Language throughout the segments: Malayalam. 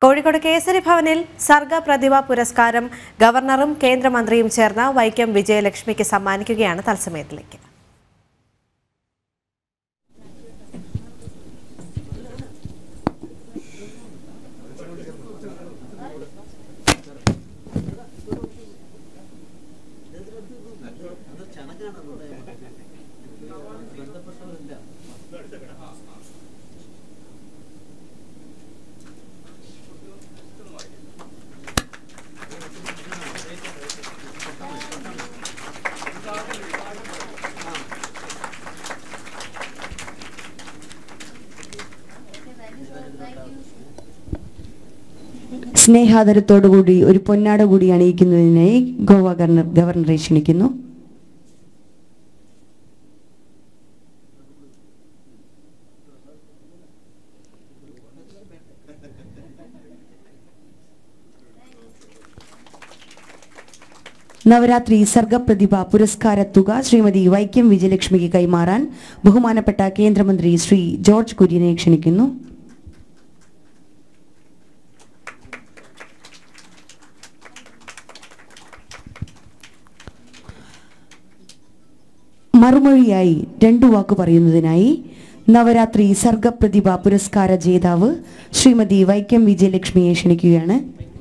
കോഴിക്കോട് കേസരി ഭവനിൽ സർഗ പ്രതിഭ പുരസ്കാരം ഗവർണറും കേന്ദ്രമന്ത്രിയും ചേർന്ന് വൈക്കം വിജയലക്ഷ്മിക്ക് സമ്മാനിക്കുകയാണ് തത്സമയത്തിലേക്ക് സ്നേഹാദരത്തോടുകൂടി ഒരു പൊന്നാട കൂടി അണിയിക്കുന്നതിനായി ഗോവ ഗവർണർ ഗവർണറെ ക്ഷണിക്കുന്നു നവരാത്രി സർഗപ്രതിഭ പുരസ്കാര തുക ശ്രീമതി വൈക്കം വിജയലക്ഷ്മിക്ക് കൈമാറാൻ ബഹുമാനപ്പെട്ട കേന്ദ്രമന്ത്രി ശ്രീ ജോർജ് കുര്യനെ ക്ഷണിക്കുന്നു മറുമൊഴിയായി രണ്ടു വാക്ക് പറയുന്നതിനായി നവരാത്രി സർഗപ്രതിഭ പുരസ്കാര ജേതാവ് ശ്രീമതി വൈക്കം വിജയലക്ഷ്മിയെ ക്ഷണിക്കുകയാണ്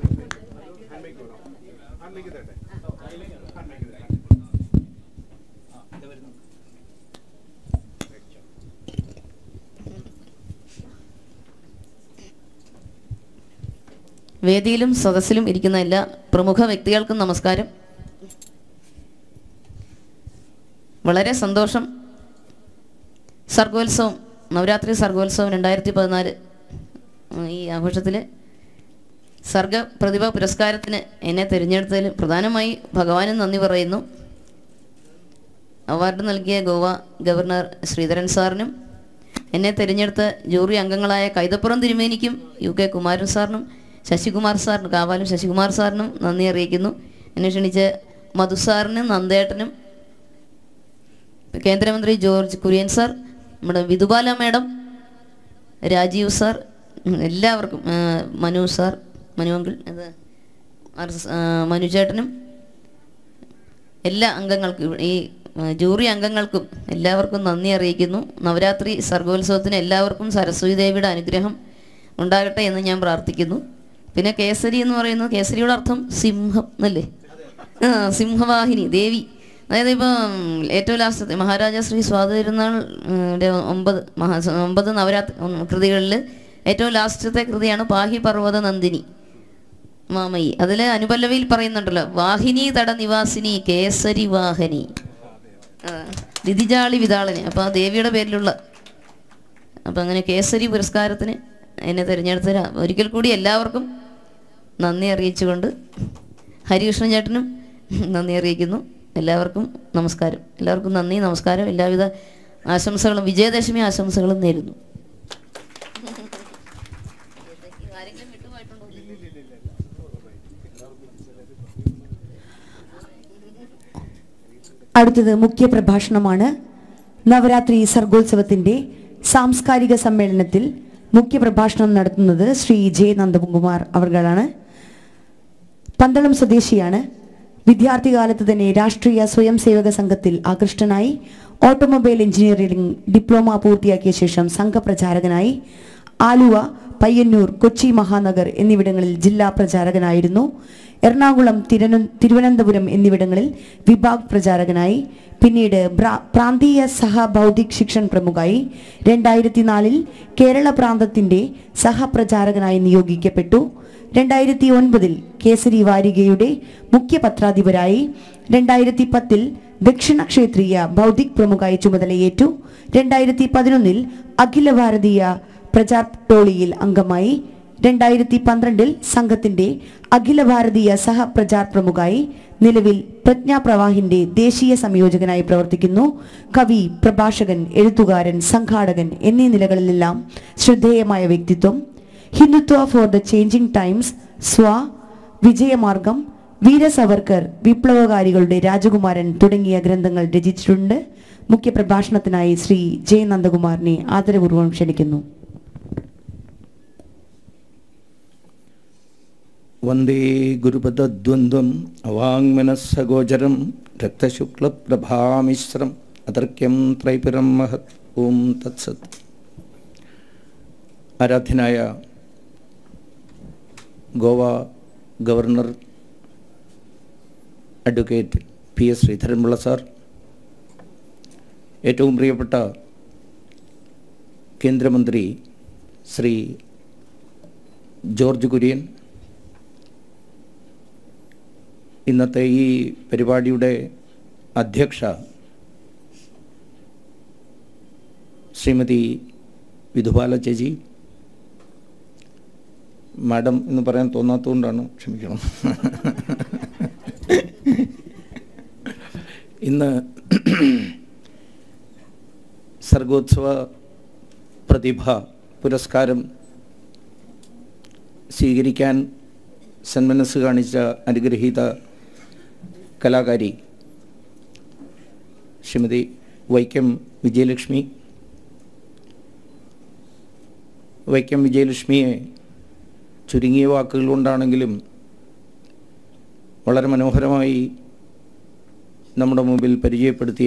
വേദിയിലും സദസ്സിലും ഇരിക്കുന്ന എല്ലാ പ്രമുഖ വ്യക്തികൾക്കും നമസ്കാരം വളരെ സന്തോഷം സർഗോത്സവം നവരാത്രി സർഗോത്സവം രണ്ടായിരത്തി പതിനാല് ഈ ആഘോഷത്തിൽ സർഗ പ്രതിഭ പുരസ്കാരത്തിന് എന്നെ തിരഞ്ഞെടുത്തതിൽ പ്രധാനമായി ഭഗവാനും നന്ദി പറയുന്നു അവാർഡ് നൽകിയ ഗോവ ഗവർണർ ശ്രീധരൻ സാറിനും എന്നെ തിരഞ്ഞെടുത്ത ജൂറി അംഗങ്ങളായ കൈതപ്പുറം തിരുമേനിക്കും യു കെ കുമാരൻ സാറിനും ശശികുമാർ സാറിനും കാവാലും ശശികുമാർ സാറിനും നന്ദി അറിയിക്കുന്നു എന്നെ ക്ഷണിച്ച മധു സാറിനും നന്ദേട്ടനും കേന്ദ്രമന്ത്രി ജോർജ് കുര്യൻ സാർ നമ്മുടെ വിധുബാല മാഡം രാജീവ് സാർ ഉം, എല്ലാവർക്കും ആ, മനു സാർ മനു അങ്കിൾ അത് ആർ എസ്, ആ, മനു ചേട്ടനും എല്ലാ അംഗങ്ങൾക്കും ഈ ആ, ജൂറി അംഗങ്ങൾക്കും എല്ലാവർക്കും നന്ദി അറിയിക്കുന്നു നവരാത്രി സർഗോത്സവത്തിന് എല്ലാവർക്കും സരസ്വതി ദേവിയുടെ അനുഗ്രഹം ഉണ്ടാകട്ടെ എന്ന് ഞാൻ പ്രാർത്ഥിക്കുന്നു പിന്നെ കേസരി എന്ന് പറയുന്നത് കേസരിയുടെ അർത്ഥം സിംഹം എന്നല്ലേ ആ സിംഹവാഹിനി ദേവി അതായത് ഇപ്പം ഏറ്റവും ലാസ്റ്റത്തെ മഹാരാജ ശ്രീ സ്വാതിരുന്നാൾ ഒമ്പത് മഹാ ഒമ്പത് നവരാത്രി കൃതികളിൽ ഏറ്റവും ലാസ്റ്റത്തെ കൃതിയാണ് പാഹി പർവ്വത നന്ദിനി മാമയി അതിൽ അനുപല്ലവിയിൽ പറയുന്നുണ്ടല്ലോ വാഹിനി തട നിവാസിനി കേസരി വാഹനി ആ, ദിതിജാളി വിതാളന് അപ്പോൾ ആ ദേവിയുടെ പേരിലുള്ള അപ്പം അങ്ങനെ കേസരി പുരസ്കാരത്തിന് എന്നെ തിരഞ്ഞെടുത്ത ഒരിക്കൽ കൂടി എല്ലാവർക്കും നന്ദി അറിയിച്ചുകൊണ്ട് ഹരികൃഷ്ണൻ ചേട്ടനും നന്ദി അറിയിക്കുന്നു എല്ലാവർക്കും നമസ്കാരം എല്ലാവർക്കും നന്ദി നമസ്കാരം എല്ലാവിധ ആശംസകളും വിജയദശമി ആശംസകളും നേരുന്നു അടുത്തത് മുഖ്യ പ്രഭാഷണമാണ് നവരാത്രി സർഗോത്സവത്തിന്റെ സാംസ്കാരിക സമ്മേളനത്തിൽ മുഖ്യ പ്രഭാഷണം നടത്തുന്നത് ശ്രീ ജെ നന്ദകുമാർ അവർകളാണ് പന്തളം സ്വദേശിയാണ് വിദ്യാർത്ഥികാലത്ത് തന്നെ രാഷ്ട്രീയ സ്വയം സേവക സംഘത്തിൽ ആകൃഷ്ടനായി ഓട്ടോമൊബൈൽ എഞ്ചിനീയറിംഗ് ഡിപ്ലോമ പൂർത്തിയാക്കിയ ശേഷം സംഘപ്രചാരകനായി ആലുവ പയ്യന്നൂർ കൊച്ചി മഹാനഗർ എന്നിവിടങ്ങളിൽ ജില്ലാ പ്രചാരകനായിരുന്നു എറണാകുളം തിരുവന- തിരുവനന്തപുരം എന്നിവിടങ്ങളിൽ വിഭാഗ് പ്രചാരകനായി പിന്നീട് ബ്രാ- പ്രാന്തീയ സഹബൗദ്ധിക് ശിക്ഷൺ പ്രമുഖായി രണ്ടായിരത്തി നാലിൽ കേരള പ്രാന്തത്തിന്റെ സഹപ്രചാരകനായി നിയോഗിക്കപ്പെട്ടു രണ്ടായിരത്തി ഒൻപതിൽ കേസരി വാരികയുടെ മുഖ്യ പത്രാധിപരായി രണ്ടായിരത്തി പത്തിൽ ദക്ഷിണ ക്ഷേത്രീയ ബൗദ്ധിക് പ്രമുഖായി ചുമതലയേറ്റു രണ്ടായിരത്തി പതിനൊന്നിൽ അഖില ഭാരതീയ പ്രചാർ ടോളിയിൽ അംഗമായി രണ്ടായിരത്തി പന്ത്രണ്ടിൽ സംഘത്തിന്റെ അഖില ഭാരതീയ സഹപ്രചാർ പ്രമുഖായി നിലവിൽ പ്രജ്ഞാ പ്രവാഹിന്റെ ദേശീയ സംയോജകനായി പ്രവർത്തിക്കുന്നു കവി പ്രഭാഷകൻ എഴുത്തുകാരൻ സംഘാടകൻ എന്നീ നിലകളിലെല്ലാം ശ്രദ്ധേയമായ വ്യക്തിത്വം Hindutva for the changing times സ്വ വിജയമാർഗം വീര സവർക്കർ വിപ്ലവകാരികളുടെ രാജകുമാരൻ തുടങ്ങിയ ഗ്രന്ഥങ്ങൾ രചിച്ചിട്ടുണ്ട് മുഖ്യപ്രഭാഷണത്തിനായി ശ്രീ ജെ നന്ദകുമാറിനെ ആദരപൂർവ്വം ക്ഷണിക്കുന്നു വന്ദേ ഗുരുപദദ്വന്ദ്വം അവാങ്മനസ്സഗോചരം രക്തശുക്ലപ്രഭാമിശ്രം അതർക്യം ത്രൈപുരം മഹത് ഓം തത്സത് ആരാധ്യനായ Goa governor advocate P S Sreedharan Pillai sir ഏറ്റവും പ്രിയപ്പെട്ട കേന്ദ്രമന്ത്രി ശ്രീ ജോർജ് കുര്യൻ ഇന്നത്തെ ഈ പരിപാടിയുടെ അധ്യക്ഷ ശ്രീമതി വിധുബാല ചേച്ചി മാഡം എന്ന് പറയാൻ തോന്നാത്തതുകൊണ്ടാണ് ക്ഷമിക്കണം ഇന്ന് സർഗോത്സവ പ്രതിഭ പുരസ്കാരം സ്വീകരിക്കാൻ സന്മനസ് കാണിച്ച അനുഗ്രഹീത കലാകാരി ശ്രീമതി വൈക്കം വിജയലക്ഷ്മി വൈക്കം വിജയലക്ഷ്മിയെ ചുരുങ്ങിയ വാക്കുകൾ കൊണ്ടാണെങ്കിലും വളരെ മനോഹരമായി നമ്മുടെ മുമ്പിൽ പരിചയപ്പെടുത്തിയ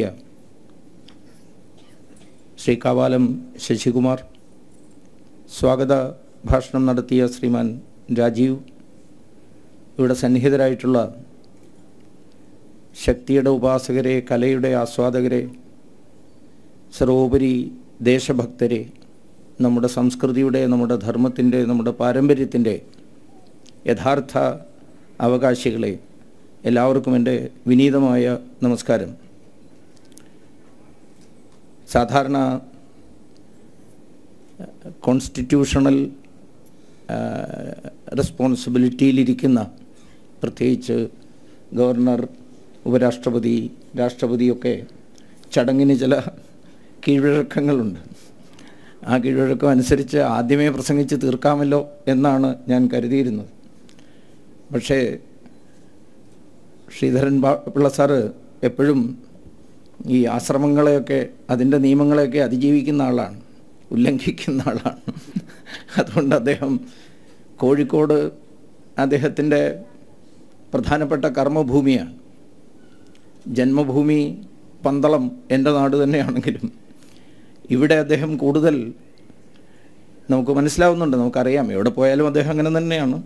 ശ്രീ കാവാലം ശശികുമാർ സ്വാഗത ഭാഷണം നടത്തിയ ശ്രീമാൻ രാജീവ് ഇവിടെ സന്നിഹിതരായിട്ടുള്ള ശക്തിയുടെ ഉപാസകരെ കലയുടെ ആസ്വാദകരെ സർവോപരി ദേശഭക്തരെ നമ്മുടെ സംസ്കൃതിയുടെ നമ്മുടെ ധർമ്മത്തിൻ്റെ നമ്മുടെ പാരമ്പര്യത്തിൻ്റെ യഥാർത്ഥ അവകാശികളെ എല്ലാവർക്കും എൻ്റെ വിനീതമായ നമസ്കാരം സാധാരണ കോൺസ്റ്റിറ്റ്യൂഷണൽ റെസ്പോൺസിബിലിറ്റിയിലിരിക്കുന്ന പ്രത്യേകിച്ച് ഗവർണർ ഉപരാഷ്ട്രപതി രാഷ്ട്രപതിയൊക്കെ ചടങ്ങിന് ചില കീഴ്വഴക്കങ്ങളുണ്ട് ആ കീഴ്വഴക്കം അനുസരിച്ച് ആദ്യമേ പ്രസംഗിച്ച് തീർക്കാമല്ലോ എന്നാണ് ഞാൻ കരുതിയിരുന്നത് പക്ഷേ ശ്രീധരൻ ബാ- പിള്ള സാറ് എപ്പോഴും ഈ ആശ്രമങ്ങളെയൊക്കെ അതിൻ്റെ നിയമങ്ങളെയൊക്കെ അതിജീവിക്കുന്ന ആളാണ് ഉല്ലംഘിക്കുന്ന ആളാണ് അതുകൊണ്ട് അദ്ദേഹം കോഴിക്കോട് അദ്ദേഹത്തിൻ്റെ പ്രധാനപ്പെട്ട കർമ്മഭൂമിയാണ് ജന്മഭൂമി പന്തളം എൻ്റെ നാട് തന്നെയാണെങ്കിലും ഇവിടെ അദ്ദേഹം കൂടുതൽ നമുക്ക് മനസ്സിലാവുന്നുണ്ട് നമുക്കറിയാം എവിടെ പോയാലും അദ്ദേഹം അങ്ങനെ തന്നെയാണ്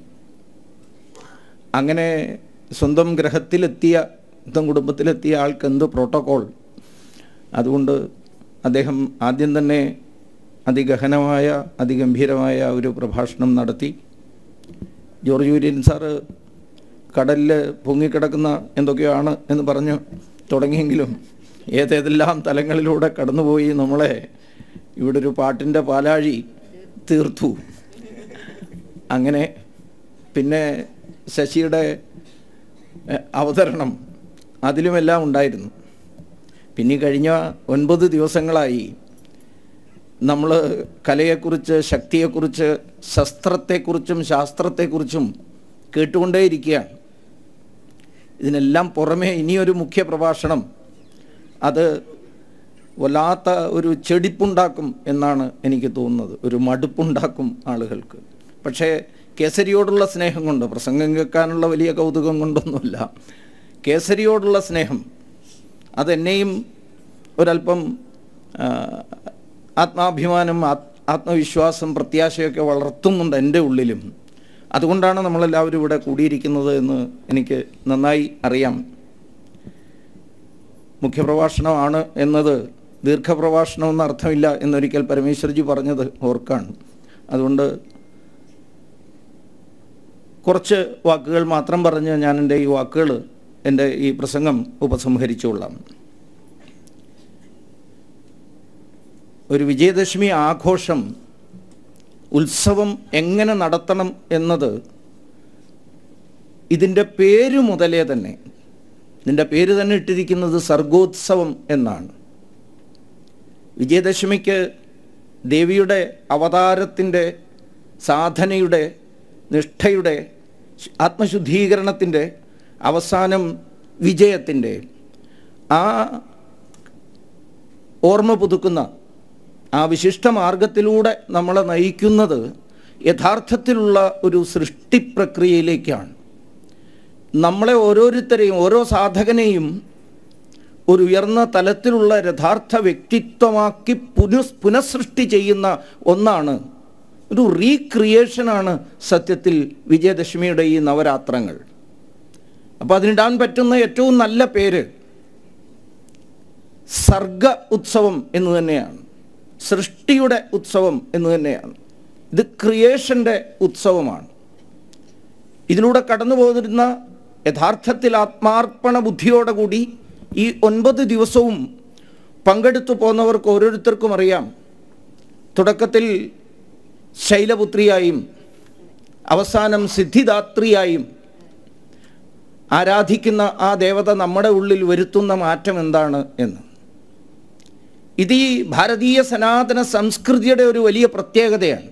അങ്ങനെ സ്വന്തം ഗ്രഹത്തിലെത്തിയ സ്വന്തം കുടുംബത്തിലെത്തിയ ആൾക്ക് എന്ത് പ്രോട്ടോകോൾ അതുകൊണ്ട് അദ്ദേഹം ആദ്യം തന്നെ അതിഗഹനമായ അതിഗംഭീരമായ ഒരു പ്രഭാഷണം നടത്തി ജോർജ് കുര്യൻ സാറ് കടലിൽ പൊങ്ങിക്കിടക്കുന്ന എന്തൊക്കെയാണ് എന്ന് പറഞ്ഞു തുടങ്ങിയെങ്കിലും ഏതേതെല്ലാം തലങ്ങളിലൂടെ കടന്നുപോയി നമ്മളെ ഇവിടെ ഒരു പാട്ടിൻ്റെ പാലാഴി തീർത്തു അങ്ങനെ പിന്നെ ശശിയുടെ എഹ്, അവതരണം അതിലുമെല്ലാം ഉണ്ടായിരുന്നു പിന്നെ ഈ കഴിഞ്ഞ ഒൻപത് ദിവസങ്ങളായി നമ്മൾ കലയെക്കുറിച്ച് ശക്തിയെക്കുറിച്ച് ശസ്ത്രത്തെക്കുറിച്ചും ശാസ്ത്രത്തെക്കുറിച്ചും കേട്ടുകൊണ്ടേയിരിക്കുകയാണ് ഇതിനെല്ലാം പുറമെ ഇനിയൊരു മുഖ്യ പ്രഭാഷണം അത് വല്ലാത്ത ഒരു ചെടിപ്പുണ്ടാക്കും എന്നാണ് എനിക്ക് തോന്നുന്നത് ഒരു മടുപ്പുണ്ടാക്കും ആളുകൾക്ക് പക്ഷേ കേസരിയോടുള്ള സ്നേഹം കൊണ്ട് പ്രസംഗം കേൾക്കാനുള്ള വലിയ കൗതുകം കൊണ്ടൊന്നുമില്ല കേസരിയോടുള്ള സ്നേഹം അതെന്നെയും ഒരല്പം ആ, ആത്മാഭിമാനം ആത്- ആത്മവിശ്വാസം പ്രത്യാശയൊക്കെ വളർത്തുന്നുണ്ട് എൻ്റെ ഉള്ളിലും അതുകൊണ്ടാണ് നമ്മളെല്ലാവരും ഇവിടെ കൂടിയിരിക്കുന്നത് എന്ന് എനിക്ക് നന്നായി അറിയാം മുഖ്യപ്രഭാഷണമാണ് എന്നത് ദീർഘപ്രഭാഷണം എന്ന അർത്ഥമില്ല എന്നൊരിക്കൽ പരമേശ്വർജി പറഞ്ഞത് ഓർക്കാണ് അതുകൊണ്ട് കുറച്ച് വാക്കുകൾ മാത്രം പറഞ്ഞ് ഞാൻ എൻ്റെ ഈ വാക്കുകൾ എൻ്റെ ഈ പ്രസംഗം ഉപസംഹരിച്ചുകൊള്ളാം ഒരു വിജയദശമി ആഘോഷം ഉത്സവം എങ്ങനെ നടത്തണം എന്നത് ഇതിൻ്റെ പേര് മുതലേ തന്നെ ഇതിൻ്റെ പേര് തന്നെ ഇട്ടിരിക്കുന്നത് സർഗോത്സവം എന്നാണ് വിജയദശമിക്ക് ദേവിയുടെ അവതാരത്തിൻ്റെ സാധനയുടെ നിഷ്ഠയുടെ ആത്മശുദ്ധീകരണത്തിൻ്റെ അവസാനം വിജയത്തിൻ്റെ ആ ഓർമ്മ പുതുക്കുന്ന ആ വിശിഷ്ട മാർഗത്തിലൂടെ നമ്മളെ നയിക്കുന്നത് യഥാർത്ഥത്തിലുള്ള ഒരു സൃഷ്ടി പ്രക്രിയയിലേക്കാണ് നമ്മളെ ഓരോരുത്തരെയും ഓരോ സാധകനെയും ഒരു ഉയർന്ന തലത്തിലുള്ള യഥാർത്ഥ വ്യക്തിത്വമാക്കി പുനഃ പുനഃസൃഷ്ടി ചെയ്യുന്ന ഒന്നാണ് ഒരു റീക്രിയേഷനാണ് സത്യത്തിൽ വിജയദശമിയുടെ ഈ നവരാത്രങ്ങൾ അപ്പോൾ അതിനിടാൻ പറ്റുന്ന ഏറ്റവും നല്ല പേര് സർഗ ഉത്സവം എന്ന് തന്നെയാണ് സൃഷ്ടിയുടെ ഉത്സവം എന്ന് തന്നെയാണ് ഇത് ക്രിയേഷൻ്റെ ഉത്സവമാണ് ഇതിലൂടെ കടന്നു പോരുന്ന യഥാർത്ഥത്തിൽ ആത്മാർപ്പണ ബുദ്ധിയോടെ കൂടി ഈ ഒൻപത് ദിവസവും പങ്കെടുത്തു പോന്നവർക്ക് ഓരോരുത്തർക്കും അറിയാം തുടക്കത്തിൽ ശൈലപുത്രിയായും അവസാനം സിദ്ധിദാത്രിയായും ആരാധിക്കുന്ന ആ ദേവത നമ്മുടെ ഉള്ളിൽ വരുത്തുന്ന മാറ്റം എന്താണ് എന്ന് ഇത് ഈ ഭാരതീയ സനാതന സംസ്കൃതിയുടെ ഒരു വലിയ പ്രത്യേകതയാണ്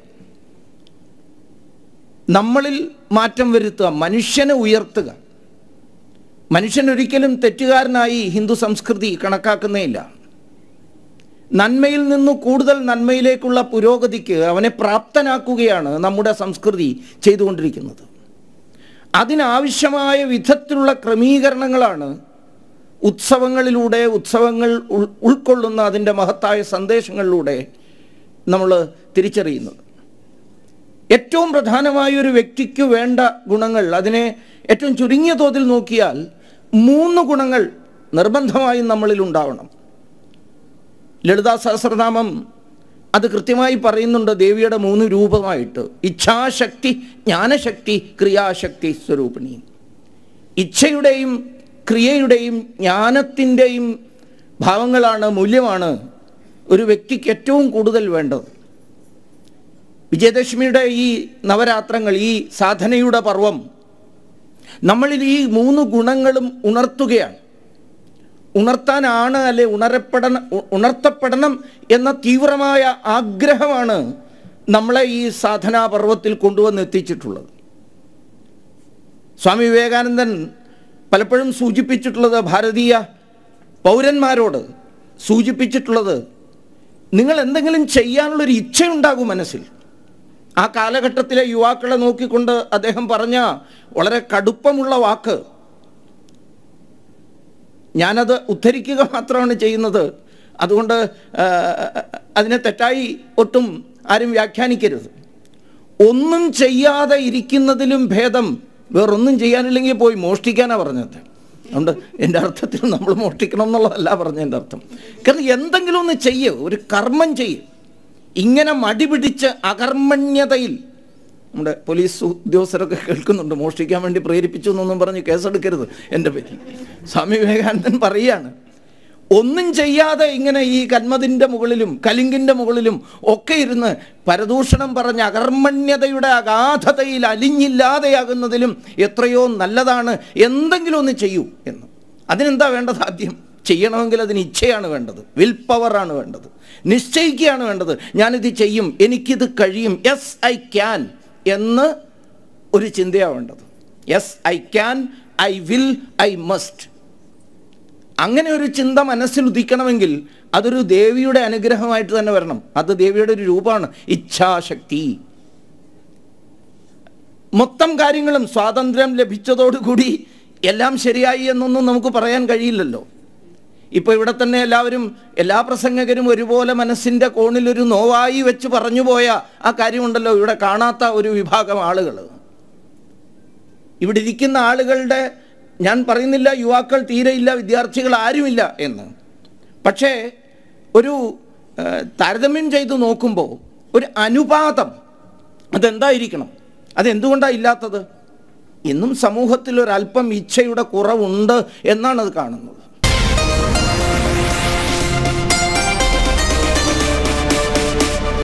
നമ്മളിൽ മാറ്റം വരുത്തുക മനുഷ്യനെ ഉയർത്തുക മനുഷ്യൻ ഒരിക്കലും തെറ്റുകാരനായി ഹിന്ദു സംസ്കൃതി കണക്കാക്കുന്നേയില്ല നന്മയിൽ നിന്നു കൂടുതൽ നന്മയിലേക്കുള്ള പുരോഗതിക്ക് അവനെ പ്രാപ്തനാക്കുകയാണ് നമ്മുടെ സംസ്കൃതി ചെയ്തുകൊണ്ടിരിക്കുന്നത് അതിനാവശ്യമായ വിധത്തിലുള്ള ക്രമീകരണങ്ങളാണ് ഉത്സവങ്ങളിലൂടെ ഉത്സവങ്ങൾ ഉൾ- ഉൾക്കൊള്ളുന്ന അതിൻ്റെ മഹത്തായ സന്ദേശങ്ങളിലൂടെ നമ്മൾ തിരിച്ചറിയുന്നത് ഏറ്റവും പ്രധാനമായ ഒരു വ്യക്തിക്ക് വേണ്ട ഗുണങ്ങൾ അതിനെ ഏറ്റവും ചുരുങ്ങിയ തോതിൽ നോക്കിയാൽ മൂന്ന് ഗുണങ്ങൾ നിർബന്ധമായും നമ്മളിൽ ഉണ്ടാവണം ലളിതാ സഹസ്രനാമം അത് കൃത്യമായി പറയുന്നുണ്ട് ദേവിയുടെ മൂന്ന് രൂപമായിട്ട് ഇച്ഛാശക്തി ജ്ഞാനശക്തി ക്രിയാശക്തി സ്വരൂപിണി ഇച്ഛയുടെയും ക്രിയയുടെയും ജ്ഞാനത്തിൻ്റെയും ഭാവങ്ങളാണ് മൂല്യമാണ് ഒരു വ്യക്തിക്ക് ഏറ്റവും കൂടുതൽ വേണ്ടത് വിജയദശമിയുടെ ഈ നവരാത്രങ്ങൾ ഈ സാധനയുടെ പർവം നമ്മളിൽ ഈ മൂന്ന് ഗുണങ്ങളും ഉണർത്തുകയാണ് ഉണർത്താനാണ് അല്ലെ ഉണരപ്പെടണം ഉ- ഉണർത്തപ്പെടണം എന്ന തീവ്രമായ ആഗ്രഹമാണ് നമ്മളെ ഈ സാധനാപർവത്തിൽ കൊണ്ടുവന്ന് എത്തിച്ചിട്ടുള്ളത് സ്വാമി വിവേകാനന്ദൻ പലപ്പോഴും സൂചിപ്പിച്ചിട്ടുള്ളത് ഭാരതീയ പൗരന്മാരോട് സൂചിപ്പിച്ചിട്ടുള്ളത് നിങ്ങൾ എന്തെങ്കിലും ചെയ്യാനുള്ളൊരു ഇച്ഛയുണ്ടാകും മനസ്സിൽ ആ കാലഘട്ടത്തിലെ യുവാക്കളെ നോക്കിക്കൊണ്ട് അദ്ദേഹം പറഞ്ഞ വളരെ കടുപ്പമുള്ള വാക്ക് ഞാനത് ഉദ്ധരിക്കുക മാത്രമാണ് ചെയ്യുന്നത് അതുകൊണ്ട് ആ, അതിനെ തെറ്റായി ഒട്ടും ആരും വ്യാഖ്യാനിക്കരുത് ഒന്നും ചെയ്യാതെ ഇരിക്കുന്നതിലും ഭേദം വേറൊന്നും ചെയ്യാനില്ലെങ്കിൽ പോയി മോഷ്ടിക്കാനാണ് പറഞ്ഞത് അതുകൊണ്ട് എൻ്റെ അർത്ഥത്തിൽ നമ്മൾ മോഷ്ടിക്കണം എന്നുള്ളതല്ല പറഞ്ഞതിൻ്റെ അർത്ഥം കാരണം എന്തെങ്കിലും ഒന്ന് ചെയ്യ് ഒരു കർമ്മം ചെയ്യ് ഇങ്ങനെ മടി പിടിച്ച് അകർമ്മണ്യതയിൽ നമ്മുടെ പോലീസ് ഉദ്യോഗസ്ഥരൊക്കെ കേൾക്കുന്നുണ്ട് മോഷ്ടിക്കാൻ വേണ്ടി പ്രേരിപ്പിച്ചു എന്നൊന്നും പറഞ്ഞ് കേസെടുക്കരുത് എൻ്റെ പേരിൽ സ്വാമി വിവേകാനന്ദൻ പറയുകയാണ് ഒന്നും ചെയ്യാതെ ഇങ്ങനെ ഈ കന്മതിൻ്റെ മുകളിലും കലിങ്കിൻ്റെ മുകളിലും ഒക്കെ ഇരുന്ന് പരദൂഷണം പറഞ്ഞ അകർമ്മണ്യതയുടെ അഗാധതയിൽ അലിഞ്ഞില്ലാതെയാകുന്നതിലും എത്രയോ നല്ലതാണ് എന്തെങ്കിലും ഒന്ന് ചെയ്യൂ എന്ന് അതിനെന്താ വേണ്ടത് ആദ്യം ചെയ്യണമെങ്കിൽ അതിന് ഇച്ഛയാണ് വേണ്ടത് വിൽ പവറാണ് വേണ്ടത് നിശ്ചയിക്കുകയാണ് വേണ്ടത് ഞാനിത് ചെയ്യും എനിക്കിത് കഴിയും യെസ് ഐ ക്യാൻ എന്ന് ഒരു ചിന്തയാണ് വേണ്ടത് yes I can I will I must അങ്ങനെ ഒരു ചിന്ത മനസ്സിൽ ഉദിക്കണമെങ്കിൽ അതൊരു ദേവിയുടെ അനുഗ്രഹമായിട്ട് തന്നെ വരണം അത് ദേവിയുടെ ഒരു രൂപമാണ് ഇച്ഛാശക്തി മൊത്തം കാര്യങ്ങളും സ്വാതന്ത്ര്യം ലഭിച്ചതോടുകൂടി എല്ലാം ശരിയായി എന്നൊന്നും നമുക്ക് പറയാൻ കഴിയില്ലല്ലോ ഇപ്പോൾ ഇവിടെ തന്നെ എല്ലാവരും എല്ലാ പ്രസംഗകരും ഒരുപോലെ മനസ്സിൻ്റെ കോണിൽ ഒരു നോവായി വെച്ച് പറഞ്ഞു പോയ ആ കാര്യമുണ്ടല്ലോ ഇവിടെ കാണാത്ത ഒരു വിഭാഗം ആളുകൾ ഇവിടെ ഇരിക്കുന്ന ആളുകളുടെ ഞാൻ പറയുന്നില്ല യുവാക്കൾ തീരെയില്ല വിദ്യാർത്ഥികൾ ആരുമില്ല എന്ന് പക്ഷേ ഒരു ആ, താരതമ്യം ചെയ്ത് നോക്കുമ്പോൾ ഒരു അനുപാതം അതെന്തായിരിക്കണം അതെന്തുകൊണ്ടാണ് ഇല്ലാത്തത് ഇന്നും സമൂഹത്തിൽ ഒരല്പം ഇച്ഛയുടെ കുറവുണ്ട് എന്നാണ് അത് കാണുന്നത്